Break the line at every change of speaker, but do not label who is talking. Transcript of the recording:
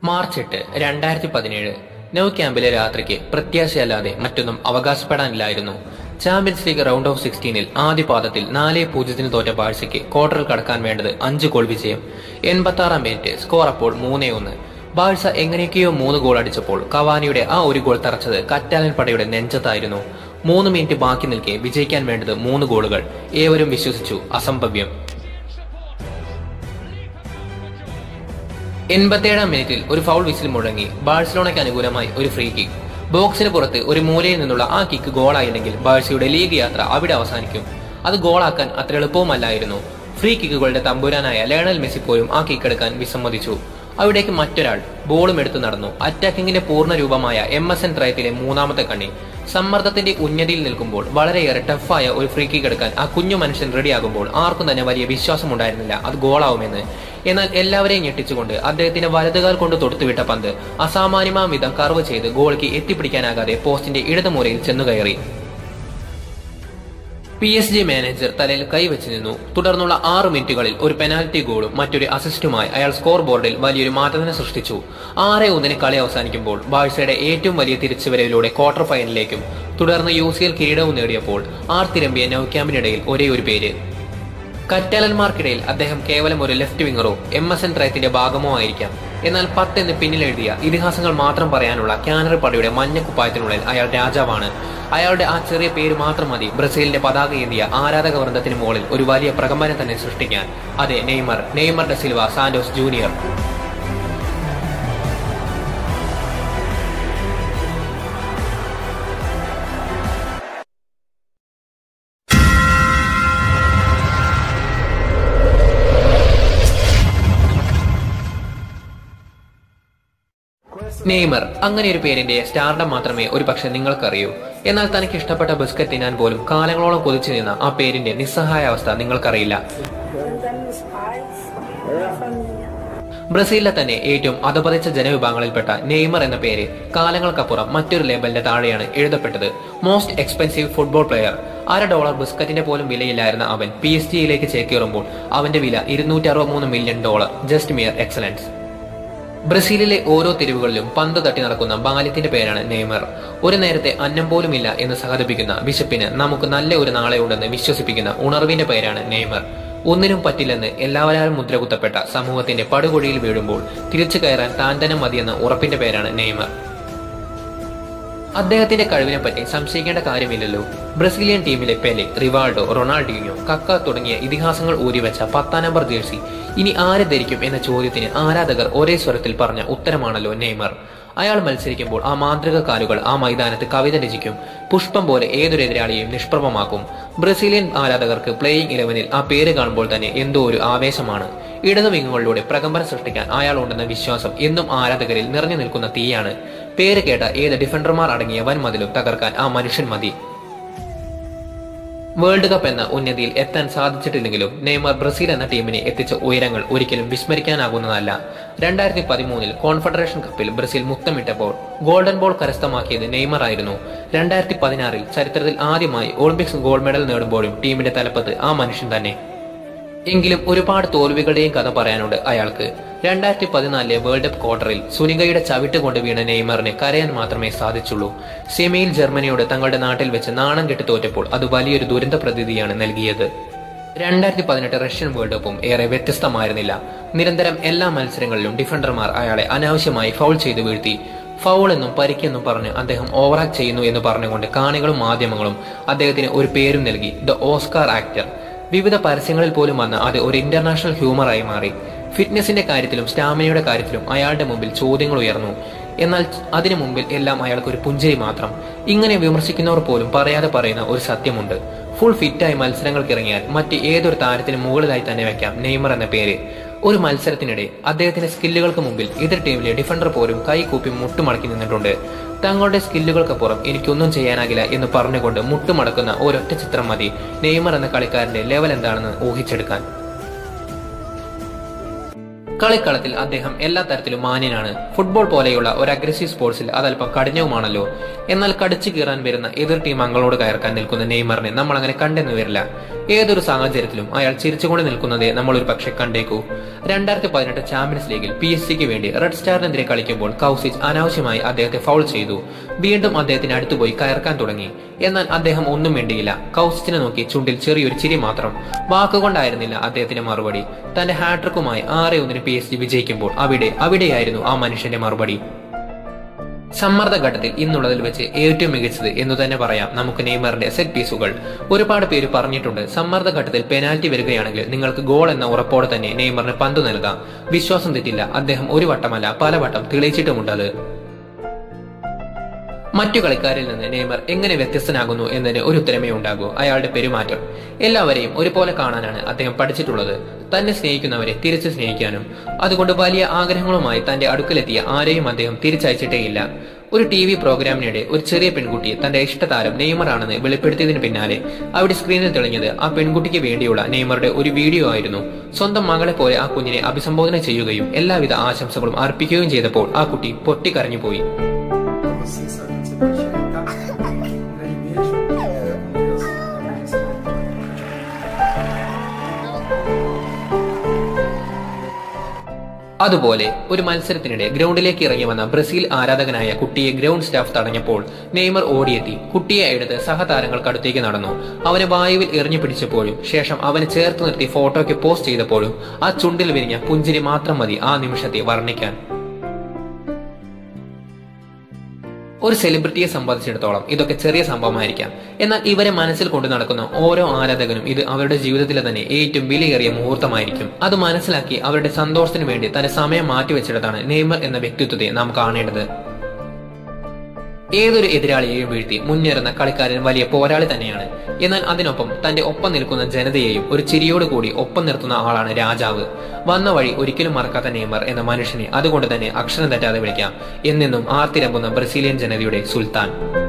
March എട്ട് രണ്ടായിരത്തി പതിനേഴ് നൗ ക്യാമ്പിലെ രാത്രിക്ക് പ്രത്യാശയല്ലാതെ മറ്റൊന്നും അവകാശപ്പെടാനില്ലായിരുന്നു ചാമ്പ്യൻസ് ലീഗ് റൗണ്ട് ഓഫ് സിക്സ്റ്റീനിൽ ആദ്യ പാദത്തിൽ നാല് പൂജ്യത്തിന് തോറ്റ ബാഴ്സയ്ക്ക് ക്വാർട്ടറിൽ കടക്കാൻ വേണ്ടത് അഞ്ച് ഗോൾ വിജയം എൺപത്തി ആറാം മിനിറ്റ് സ്കോർ അപ്പോൾ മൂന്നേ ഒന്ന് ബാഴ്സ എങ്ങനെയൊക്കെയോ മൂന്ന് ഗോൾ അടിച്ചപ്പോൾ കവാനിയുടെ ആ ഒരു ഗോൾ തറച്ചത് കറ്റാലൻ പടയുടെ നെഞ്ചത്തായിരുന്നു മൂന്ന് മിനിറ്റ് ബാക്കി നിൽക്കെ വിജയിക്കാൻ വേണ്ടത് മൂന്ന് ഗോളുകൾ ഏവരും വിശ്വസിച്ചു അസംഭവ്യം എൺപത്തിയേഴാം മിനിറ്റിൽ ഒരു ഫൗൾ വിസിൽ മുഴങ്ങി ബാഴ്സലോണയ്ക്ക് അനുകൂലമായി ഒരു ഫ്രീ കിക്ക് ബോക്സിന് പുറത്ത് ഒരു മൂലയിൽ നിന്നുള്ള ആ കിക്ക് ഗോളായില്ലെങ്കിൽ ബാഴ്സയുടെ ലീഗ് യാത്ര അവിടെ അവസാനിക്കും അത് ഗോളാക്കാൻ അത്ര എളുപ്പവുമല്ലായിരുന്നു ഫ്രീ കിക്കുകളുടെ തമ്പുരാനായ ലേണൽ മെസ്സി പോലും ആ കിക്ക് എടുക്കാൻ വിസമ്മതിച്ചു അവിടേക്ക് മറ്റൊരാൾ ബോളും എടുത്തു നടന്നു അറ്റാക്കിങ്ങിന്റെ പൂർണ്ണ രൂപമായ എം എസ് എൻ ത്രയത്തിലെ മൂന്നാമത്തെ കണ്ണി സമ്മർദ്ദത്തിന്റെ ഉന്നതിയിൽ നിൽക്കുമ്പോൾ വളരെയേറെ ടഫായ ഒരു ഫ്രീ കിക്ക് എടുക്കാൻ ആ കുഞ്ഞു മനുഷ്യൻ റെഡിയാകുമ്പോൾ ആർക്കും തന്നെ വലിയ വിശ്വാസമുണ്ടായിരുന്നില്ല അത് ഗോളാവുമെന്ന് എന്നാൽ എല്ലാവരെയും ഞെട്ടിച്ചുകൊണ്ട് അദ്ദേഹത്തിന്റെ വലതുകാൽ കൊണ്ട് തൊടുത്തുവിട്ട പന്ത് അസാമാന്യമാം വിധം കർവ് ചെയ്ത് ഗോളിക്ക് എത്തിപ്പിടിക്കാനാകാതെ പോസ്റ്റിന്റെ ഇടതുമൂലയിൽ ചെന്നുകയറി പി എസ് ജി മാനേജർ തലയിൽ കൈവച്ച് നിന്നു തുടർന്നുള്ള ആറ് മിനിറ്റുകളിൽ ഒരു പെനാൽറ്റി ഗോളും മറ്റൊരു അസിസ്റ്റുമായി അയാൾ സ്കോർ ബോർഡിൽ വലിയൊരു മാറ്റം തന്നെ സൃഷ്ടിച്ചു ആറ് ഒന്നിന് കളി അവസാനിക്കുമ്പോൾ ബാഴ്സയുടെ ഏറ്റവും വലിയ തിരിച്ചുവരവിലൂടെ ക്വാർട്ടർ ഫൈനലിലേക്കും തുടർന്ന് യു സി എൽ കിരീടവും നേടിയപ്പോൾ ആർ തിരമ്പിയ നൌക്യാമ്പിനിടയിൽ ഒരേ ഒരു പേര് കറ്റാലന്മാർക്കിടയിൽ അദ്ദേഹം കേവലം ഒരു ലെഫ്റ്റ് വിങ്ങറോ എം എസ് എൻ ത്രയത്തിന്റെ ഭാഗമോ ആയിരിക്കാം എന്നാൽ പത്ത് എന്ന് പിന്നിലെഴുതിയ ഇതിഹാസങ്ങൾ മാത്രം പറയാനുള്ള കാനറി പടയുടെ മഞ്ഞ കുപ്പായത്തിനുള്ളിൽ അയാൾ രാജാവാണ് അയാളുടെ ആ ചെറിയ പേര് മാത്രം മതി ബ്രസീലിന്റെ പതാക ഏന്തിയ ആരാധക വൃന്ദത്തിന് മുകളിൽ ഒരു വലിയ പ്രകമ്പനം തന്നെ സൃഷ്ടിക്കാൻ അതെ Neymar Neymar da Silva Santos junior Neymar അങ്ങനെ ഒരു പേരിന്റെ സ്റ്റാർഡം മാത്രമേ ഒരു പക്ഷെ നിങ്ങൾക്കറിയൂ എന്നാൽ തനിക്ക് ഇഷ്ടപ്പെട്ട ബിസ്ക്കറ്റ് തിന്നാൻ പോലും കാലങ്ങളോളം കൊതിച്ചു നിന്ന ആ പേരിന്റെ നിസ്സഹായ അവസ്ഥ നിങ്ങൾക്കറിയില്ല
Und dann Spice von
ബ്രസീലിലെ തന്നെ ഏറ്റവും അധപതിച്ച ജനവിഭാഗങ്ങളിൽപ്പെട്ട നെയ്മർ എന്ന പേര് കാലങ്ങൾക്കപ്പുറം മറ്റൊരു ലേബലിന്റെ താഴെയാണ് എഴുതപ്പെട്ടത് മോസ്റ്റ് എക്സ്പെൻസീവ് ഫുട്ബോൾ പ്ലെയർ അര ഡോളർ ബിസ്ക്കറ്റിന്റെ പോലും വിലയില്ലായിരുന്ന അവൻ പി എസ് ജിയിലേക്ക് ചേക്കേറുമ്പോൾ അവന്റെ വില ഇരുന്നൂറ്റി അറുപത്തിമൂന്ന് million dollar just mere excellence ബ്രസീലിലെ ഓരോ തെരുവുകളിലും പന്ത് തട്ടി നടക്കുന്ന ബാല്യത്തിന്റെ പേരാണ് നെയ്മർ ഒരു നേരത്തെ അന്നം പോലുമില്ല എന്ന് സഹതപിക്കുന്ന ബിഷപ്പിന് നമുക്ക് നല്ല ഒരു നാളെ ഉണ്ടെന്ന് വിശ്വസിപ്പിക്കുന്ന ഉണർവിന്റെ പേരാണ് നെയ്മർ ഒന്നിനും പറ്റില്ലെന്ന് എല്ലാവരും മുദ്രകുത്തപ്പെട്ട സമൂഹത്തിന്റെ പടുകുഴിയിൽ വീഴുമ്പോൾ തിരിച്ചു കയറാൻ താൻ തന്നെ മതിയെന്ന ഉറപ്പിന്റെ പേരാണ് നെയ്മർ അദ്ദേഹത്തിന്റെ കഴിവിനെ പറ്റി സംശയിക്കേണ്ട കാര്യമില്ലല്ലോ ബ്രസീലിയൻ ടീമിലെ പെലെ റിവാൾഡോ റൊണാൾഡിനോ കക്ക തുടങ്ങിയ ഇതിഹാസങ്ങൾ ഊരിവെച്ച പത്താം നമ്പർ ജേഴ്സി ഇനി ആര് ധരിക്കും എന്ന ചോദ്യത്തിന് ആരാധകർ ഒരേ സ്വരത്തിൽ പറഞ്ഞ ഉത്തരമാണല്ലോ നെയ്മർ അയാൾ മത്സരിക്കുമ്പോൾ ആ മാന്ത്രിക കാലുകൾ ആ മൈതാനത്ത് കവിത രചിക്കും പുഷ്പം പോലെ ഏതൊരു എതിരാളിയെയും നിഷ്പ്രഭമാക്കും ബ്രസീലിയൻ ആരാധകർക്ക് പ്ലേയിങ് ഇലവനിൽ ആ പേര് കാണുമ്പോൾ തന്നെ എന്തോ ഒരു ആവേശമാണ് ഇടതു വിങ്ങുകളിലൂടെ പ്രകമ്പനം സൃഷ്ടിക്കാൻ അയാളുണ്ടെന്ന വിശ്വാസം എന്നും ആരാധകരിൽ നിറഞ്ഞു നിൽക്കുന്ന തീയാണ് പേര് കേട്ട ഏത് ഡിഫൻഡർമാർ അടങ്ങിയ വൻമതിലും തകർക്കാൻ ആ മനുഷ്യൻ മതി വേൾഡ് കപ്പ് എന്ന ഉന്നതിയിൽ എത്താൻ സാധിച്ചിട്ടില്ലെങ്കിലും നെയ്മർ ബ്രസീൽ എന്ന ടീമിനെ എത്തിച്ച ഉയരങ്ങൾ ഒരിക്കലും വിസ്മരിക്കാനാകുന്നതല്ല രണ്ടായിരത്തി പതിമൂന്നിൽ കോൺഫെഡറേഷൻ കപ്പിൽ ബ്രസീൽ മുത്തമിട്ടപ്പോൾ ഗോൾഡൻ ബോൾ കരസ്ഥമാക്കിയത് നെയ്മർ ആയിരുന്നു രണ്ടായിരത്തി പതിനാറിൽ ചരിത്രത്തിൽ ആദ്യമായി ഒളിമ്പിക്സ് ഗോൾഡ് മെഡൽ നേടുമ്പോഴും ടീമിന്റെ തലപ്പത്ത് ആ മനുഷ്യൻ തന്നെ എങ്കിലും ഒരുപാട് തോൽവികളുടെയും കഥ പറയാനുണ്ട് അയാൾക്ക് രണ്ടായിരത്തി പതിനാലിലെ വേൾഡ് കപ്പ് ക്വാർട്ടറിൽ സുനികയുടെ ചവിട്ട് കൊണ്ട് വീണ നെയ്മറിന് കരയാൻ മാത്രമേ സാധിച്ചുള്ളൂ സെമിയിൽ ജർമ്മനിയോട് തങ്ങളുടെ നാട്ടിൽ വെച്ച് നാണം കെട്ടി തോറ്റപ്പോൾ അത് വലിയൊരു ദുരന്ത പ്രതീതിയാണ് നൽകിയത് രണ്ടായിരത്തി പതിനെട്ട് റഷ്യൻ വേൾഡ് കപ്പും ഏറെ വ്യത്യസ്തമായിരുന്നില്ല നിരന്തരം എല്ലാ മത്സരങ്ങളിലും ഡിഫൻഡർമാർ അയാളെ അനാവശ്യമായി ഫൗൾ ചെയ്തു വീഴ്ത്തി ഫൗൾ എന്നും പരിക്കെന്നും പറഞ്ഞ് അദ്ദേഹം ഓവറാക്ട് ചെയ്യുന്നു എന്ന് പറഞ്ഞുകൊണ്ട് കാണികളും മാധ്യമങ്ങളും അദ്ദേഹത്തിന് ഒരു പേരും നൽകി ദ ഓസ്കാർ ആക്ടർ വിവിധ പരസ്യങ്ങളിൽ പോലും വന്ന അത് ഒരു ഇന്റർനാഷണൽ ഹ്യൂമറായി മാറി ഫിറ്റ്നസിന്റെ കാര്യത്തിലും സ്റ്റാമിനയുടെ കാര്യത്തിലും അയാളുടെ മുമ്പിൽ ചോദ്യങ്ങൾ ഉയർന്നു എന്നാൽ അതിനു മുമ്പിൽ എല്ലാം അയാൾക്ക് ഒരു പുഞ്ചിരി മാത്രം ഇങ്ങനെ വിമർശിക്കുന്നവർ പോലും പറയാതെ പറയുന്ന ഒരു സത്യമുണ്ട് ഫുൾ ഫിറ്റായി മത്സരങ്ങൾക്ക് ഇറങ്ങിയാൽ മറ്റ് ഏതൊരു താരത്തിനും മുകളിലായി തന്നെ വെക്കാം നെയ്മർ എന്ന പേര് ഒരു മത്സരത്തിനിടെ അദ്ദേഹത്തിന്റെ സ്കില്ലുകൾക്ക് മുമ്പിൽ എതിർ ടീമിലെ ഡിഫൻഡർ പോലും കൈകൂപ്പി മുട്ടുമടക്കി നിന്നിട്ടുണ്ട് തങ്ങളുടെ സ്കില്ലുകൾക്കപ്പുറം എനിക്കൊന്നും ചെയ്യാനാകില്ല എന്ന് പറഞ്ഞുകൊണ്ട് മുട്ടുമടക്കുന്ന ഒരൊറ്റ ചിത്രം മതി നെയ്മർ എന്ന കളിക്കാരന്റെ ലെവൽ എന്താണെന്ന് ഊഹിച്ചെടുക്കാൻ കളിക്കളത്തിൽ അദ്ദേഹം എല്ലാ തരത്തിലും മാന്യനാണ് ഫുട്ബോൾ പോലെയുള്ള ഒരു അഗ്രസീവ് സ്പോർട്സിൽ അതല്പം കഠിനവുമാണല്ലോ എന്നാൽ കടിച്ചു കീറാൻ വരുന്ന എതിർ ടീം അംഗങ്ങളോട് കയർക്കാൻ നിൽക്കുന്ന നെയ്മറിനെ നമ്മൾ അങ്ങനെ കണ്ടെന്ന് വരില്ല ഏതൊരു സാഹചര്യത്തിലും അയാൾ ചിരിച്ചുകൊണ്ട് നിൽക്കുന്നതേ നമ്മൾ ഒരു പക്ഷെ കണ്ടേക്കൂ രണ്ടായിരത്തി പതിനെട്ട് ചാമ്പ്യൻസ് ലീഗിൽ പി എസ് സിക്ക് വേണ്ടി റെഡ് സ്റ്റാറിനെതിരെ കളിക്കുമ്പോൾ കൗസിച്ച് അനാവശ്യമായി അദ്ദേഹത്തെ ഫൗൾ ചെയ്തു വീണ്ടും അദ്ദേഹത്തിന് അടുത്തുപോയി കയർക്കാൻ തുടങ്ങി എന്നാൽ അദ്ദേഹം ഒന്നും വേണ്ടിയില്ല കൗസിച്ചിനെ നോക്കി ചുണ്ടിൽ ചെറിയൊരു ചിരി മാത്രം വാക്കുകൊണ്ടായിരുന്നില്ല അദ്ദേഹത്തിന്റെ മറുപടി തന്റെ ഹാട്രിക്കുമായി ആറ് ഒന്നിന് പി എസ് ജി വിജയിക്കുമ്പോൾ അവിടെ അവിടെയായിരുന്നു ആ മനുഷ്യന്റെ മറുപടി സമ്മർദ്ദ ഘട്ടത്തിൽ ഇന്നുള്ളതിൽ വെച്ച് ഏറ്റവും മികച്ചത് എന്ന് തന്നെ പറയാം നമുക്ക് നെയ്മറിന്റെ സെറ്റ് പീസുകൾ ഒരുപാട് പേര് പറഞ്ഞിട്ടുണ്ട് സമ്മർദ്ദ ഘട്ടത്തിൽ പെനാൽറ്റി വരികയാണെങ്കിൽ നിങ്ങൾക്ക് ഗോൾ എന്ന ഉറപ്പോടെ തന്നെ നെയ്മറിന് പന്ത് നൽകാം വിശ്വാസം തെറ്റില്ല അദ്ദേഹം ഒരു വട്ടമല്ല പലവട്ടം തെളിയിച്ചിട്ടുമുണ്ടത് മറ്റു കളിക്കാരിൽ നിന്ന് നെയ്മർ എങ്ങനെ വ്യത്യസ്തനാകുന്നു എന്നതിന് ഒരു ഉത്തരമേ ഉണ്ടാകൂ അയാളുടെ പെരുമാറ്റം എല്ലാവരെയും ഒരുപോലെ കാണാനാണ് അദ്ദേഹം പഠിച്ചിട്ടുള്ളത് തന്നെ സ്നേഹിക്കുന്നവരെ തിരിച്ചു സ്നേഹിക്കാനും അതുകൊണ്ട് വലിയ ആഗ്രഹങ്ങളുമായി തന്റെ അടുക്കലെത്തിയ ആരെയും അദ്ദേഹം തിരിച്ചയച്ചിട്ടേയില്ല ഒരു ടി വി പ്രോഗ്രാമിനിടെ ഒരു ചെറിയ പെൺകുട്ടി തന്റെ ഇഷ്ടതാരം നെയ്മർ ആണെന്ന് വെളിപ്പെടുത്തിയതിന് പിന്നാലെ അവിടെ സ്ക്രീനിൽ തെളിഞ്ഞത് ആ പെൺകുട്ടിക്ക് വേണ്ടിയുള്ള നെയ്മറുടെ ഒരു വീഡിയോ ആയിരുന്നു സ്വന്തം മകളെ പോലെ ആ കുഞ്ഞിനെ അഭിസംബോധന ചെയ്യുകയും എല്ലാവിധ ആശംസകളും അർപ്പിക്കുകയും ചെയ്തപ്പോൾ ആ കുട്ടി പൊട്ടിക്കരഞ്ഞുപോയി
Pra você, sabe? Você pode tá? Grande beijo. Com Deus.
അതുപോലെ ഒരു മത്സരത്തിനിടെ ഗ്രൗണ്ടിലേക്ക് ഇറങ്ങി വന്ന ബ്രസീൽ ആരാധകനായ കുട്ടിയെ ഗ്രൗണ്ട് സ്റ്റാഫ് തടഞ്ഞപ്പോൾ നെയ്മർ ഓടിയെത്തി കുട്ടിയെ എടുത്ത് സഹതാരങ്ങൾക്കടുത്തേക്ക് നടന്നു അവനെ വായുവിൽ എറിഞ്ഞു പിടിച്ചപ്പോഴും ശേഷം അവനെ ചേർത്ത് നിർത്തി ഫോട്ടോയ്ക്ക് പോസ്റ്റ് ചെയ്തപ്പോഴും ആ ചുണ്ടിൽ വിരിഞ്ഞ പുഞ്ചിരി മാത്രം മതി ആ നിമിഷത്തെ വർണ്ണിക്കാൻ ഒരു സെലിബ്രിറ്റിയെ സംബന്ധിച്ചിടത്തോളം ഇതൊക്കെ ചെറിയ സംഭവമായിരിക്കാം എന്നാൽ ഇവരെ മനസ്സിൽ കൊണ്ടു നടക്കുന്ന ഓരോ ആരാധകനും ഇത് അവരുടെ ജീവിതത്തിലെ തന്നെ ഏറ്റവും വിലയേറിയ മുഹൂർത്തമായിരിക്കും അത് മനസ്സിലാക്കി അവരുടെ സന്തോഷത്തിന് വേണ്ടി തന്റെ സമയം മാറ്റിവെച്ചിടത്താണ് നെയ്മർ എന്ന വ്യക്തിത്വത്തെ നാം കാണേണ്ടത് ഏതൊരു എതിരാളിയെയും വീഴ്ത്തി മുന്നേറുന്ന കളിക്കാരൻ വലിയ പോരാളി തന്നെയാണ് എന്നാൽ അതിനൊപ്പം തന്റെ ഒപ്പം നിൽക്കുന്ന ജനതയെയും ഒരു ചിരിയോട് കൂടി ഒപ്പം നിർത്തുന്ന ആളാണ് രാജാവ് വന്ന വഴി ഒരിക്കലും മറക്കാത്ത നെയ്മർ എന്ന മനുഷ്യനെ അതുകൊണ്ട് തന്നെ അക്ഷരം തെറ്റാതെ വിളിക്കാം എന്നെന്നും ആർത്തിരമ്പുന്ന ബ്രസീലിയൻ ജനതയുടെ സുൽത്താൻ